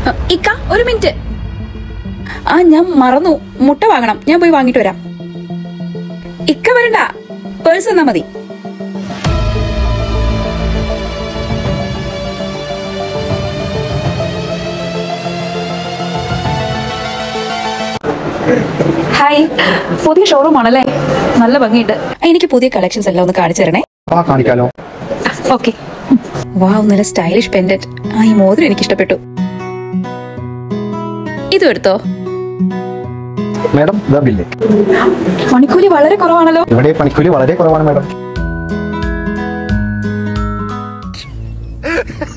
ഇക്ക ഒരു മിനിറ്റ് ആ ഞാൻ മറന്നു മുട്ട വാങ്ങണം ഞാൻ പോയി വാങ്ങിട്ട് വരാം ഇക്ക വരണ്ട പേഴ്സ് തന്നാ മതി ഹായ് പുതിയ ഷോറൂം ആണല്ലേ നല്ല ഭംഗിയുണ്ട് എനിക്ക് പുതിയ കളക്ഷൻസ് എല്ലാം ഒന്ന് കാണിച്ചു തരണേ ആ കാണിക്കാലോ ഓക്കെ വാവ് നല്ല സ്റ്റൈലിഷ് പെൻഡന്റ് ആ ഈ മോതിരം എനിക്ക് ഇഷ്ടപ്പെട്ടു ഇതും എടുത്തോ മാഡം ഇതാ ബില്ല് മണിക്കൂലി വളരെ കുറവാണല്ലോ ഇവിടെ പണിക്കൂലി വളരെ കുറവാണ് മാഡം